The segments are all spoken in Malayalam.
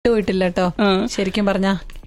വിട്ടുപോയിട്ടില്ല കേട്ടോ ആ. ശരിക്കും പറഞ്ഞ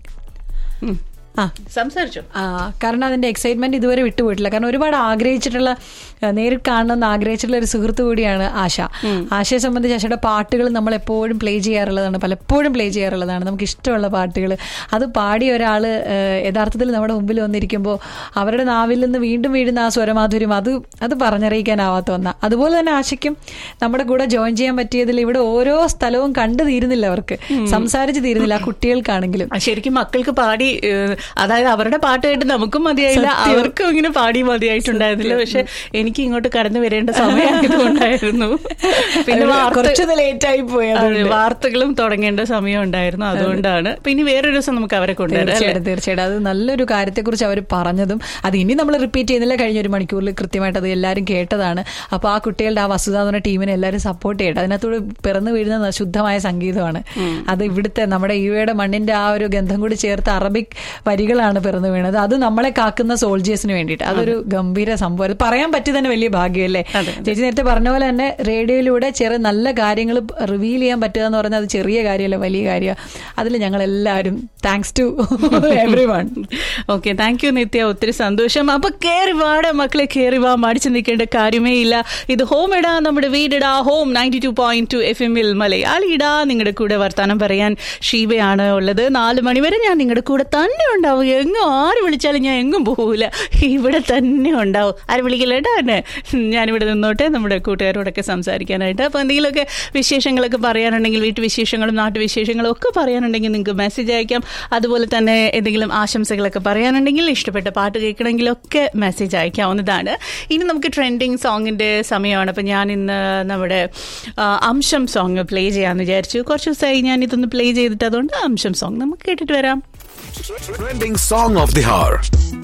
ഉം. ആ സംസാരിച്ചോ ആ, കാരണം അതിന്റെ എക്സൈറ്റ്മെന്റ് ഇതുവരെ വിട്ടുപോയിട്ടില്ല കാരണം ഒരുപാട് ആഗ്രഹിച്ചിട്ടുള്ള ആ, നേരിൽ കാണണമെന്ന് ആഗ്രഹിച്ചിട്ടുള്ള ഒരു സുഹൃത്ത് കൂടിയാണ് ആശ ആശയെ സംബന്ധിച്ച് ആശയുടെ പാട്ടുകൾ നമ്മൾ എപ്പോഴും പ്ലേ ചെയ്യാറുള്ളതാണ് പലപ്പോഴും പ്ലേ ചെയ്യാറുള്ളതാണ് നമുക്ക് ഇഷ്ടമുള്ള പാട്ടുകൾ അത് പാടിയ ഒരാൾ യഥാർത്ഥത്തിൽ നമ്മുടെ മുമ്പിൽ വന്നിരിക്കുമ്പോൾ അവരുടെ നാവിൽ നിന്ന് വീണ്ടും വീഴുന്ന ആ സ്വരമാധുര്യം അത് അത് പറഞ്ഞറിയിക്കാനാവാത്ത ഒന്നാ അതുപോലെ തന്നെ ആശയ്ക്കും നമ്മുടെ കൂടെ ജോയിൻ ചെയ്യാൻ പറ്റിയതിൽ ഇവിടെ ഓരോ സ്ഥലവും കണ്ടു തീരുന്നില്ല അവർക്ക് സംസാരിച്ച് തീരുന്നില്ല ആ കുട്ടികൾക്കാണെങ്കിലും ആ, ശരിക്കും മക്കൾക്ക് പാടി ഏഹ്, അതായത് അവരുടെ പാട്ട് കേട്ട് നമുക്കും മതിയായില്ല അവർക്കും ഇങ്ങനെ പാടി മതിയായിട്ടുണ്ടായിരുന്നില്ല പക്ഷെ എനിക്ക് ഇങ്ങോട്ട് കടന്നു വരേണ്ട സമയമായതുകൊണ്ടായിരുന്നു പിന്നെ വാർത്ത കുറച്ചത് ലേറ്റ് ആയി പോയി അതെ, വാർത്തകളും തുടങ്ങേണ്ട സമയം ഉണ്ടായിരുന്നു അതുകൊണ്ടാണ് പിന്നെ വേറൊരു ദിവസം നമുക്ക് അവരെ കൊണ്ടുവരാം അല്ലേ? തീർച്ചയായിട്ടും തീർച്ചയായിട്ടും അത് നല്ലൊരു കാര്യത്തെക്കുറിച്ച് അവർ പറഞ്ഞതും അത് ഇനി നമ്മൾ റിപ്പീറ്റ് ചെയ്യുന്നില്ല കഴിഞ്ഞ ഒരു മണിക്കൂറിൽ കൃത്യമായിട്ട് അത് എല്ലാവരും കേട്ടതാണ് അപ്പോൾ ആ കുട്ടികളുടെ ആ വസുത എന്ന് പറഞ്ഞ ടീമിനെ എല്ലാവരും സപ്പോർട്ട് ചെയ്യട്ടെ അതിനകത്തൂടെ പിറന്നു വീഴുന്ന ശുദ്ധമായ സംഗീതമാണ് അത് ഇവിടുത്തെ നമ്മുടെ യുവയുടെ മണ്ണിന്റെ ആ ഒരു ഗന്ധം കൂടി ചേർത്ത് അറബിക് വരികളാണ് പിറന്നു വീണത് അത് നമ്മളെ കാക്കുന്ന സോൾജേഴ്സിന് വേണ്ടിയിട്ട് അതൊരു ഗംഭീര സംഭവം അത് പറയാൻ പറ്റി തന്നെ വലിയ ഭാഗ്യമല്ലേ ചേച്ചി നേരത്തെ പറഞ്ഞ പോലെ തന്നെ റേഡിയോയിലൂടെ ചെറിയ നല്ല കാര്യങ്ങൾ റിവീൽ ചെയ്യാൻ പറ്റുക എന്ന് പറഞ്ഞാൽ അത് ചെറിയ കാര്യമല്ല വലിയ കാര്യമാണ് അതിൽ ഞങ്ങൾ എല്ലാവരും thanks to everyone okay thank you Nithya ഒത്തിരി സന്തോഷം അപ്പൊ കേറി വാട മക്കളെ കേറി വാ മടിച്ചു നിൽക്കേണ്ട കാര്യമേ ഇല്ല ഇത് ഹോം ഇടാ നമ്മുടെ വീടിടാ home ninety two point two F എമ്മിൽ മലയാളിടാ നിങ്ങളുടെ കൂടെ വർത്താനം പറയാൻ ഷീബയാണ് ഉള്ളത് നാല് മണിവരെ ഞാൻ നിങ്ങളുടെ കൂടെ തന്നെ ഉണ്ടാവും എങ്ങും ആര് വിളിച്ചാലും ഞാൻ എങ്ങും പോകൂല ഇവിടെ തന്നെ ഉണ്ടാവും ആര് വിളിക്കില്ലേട്ടാ എന്നെ ഞാനിവിടെ നിന്നോട്ടെ നമ്മുടെ കൂട്ടുകാരോടൊക്കെ സംസാരിക്കാനായിട്ട് അപ്പോൾ എന്തെങ്കിലുമൊക്കെ വിശേഷങ്ങളൊക്കെ പറയാനുണ്ടെങ്കിൽ വീട്ടുവിശേഷങ്ങളും നാട്ടുവിശേഷങ്ങളും ഒക്കെ പറയാനുണ്ടെങ്കിൽ നിങ്ങൾക്ക് മെസ്സേജ് അയക്കാം അതുപോലെ തന്നെ എന്തെങ്കിലും ആശംസകളൊക്കെ പറയാനുണ്ടെങ്കിൽ ഇഷ്ടപ്പെട്ട പാട്ട് കേൾക്കണമെങ്കിലൊക്കെ മെസ്സേജ് അയക്കാവുന്നതാണ് ഇനി നമുക്ക് ട്രെൻഡിങ് സോങ്ങിന്റെ സമയമാണ് അപ്പം ഞാൻ ഇന്ന് നമ്മുടെ ആ, അംശം സോങ് പ്ലേ ചെയ്യാമെന്ന് വിചാരിച്ചു കുറച്ച് ദിവസമായി ഞാൻ ഇതൊന്ന് പ്ലേ ചെയ്തിട്ട് അതുകൊണ്ട് അംശം സോങ് നമുക്ക് കേട്ടിട്ട് വരാം Trending song of the hour.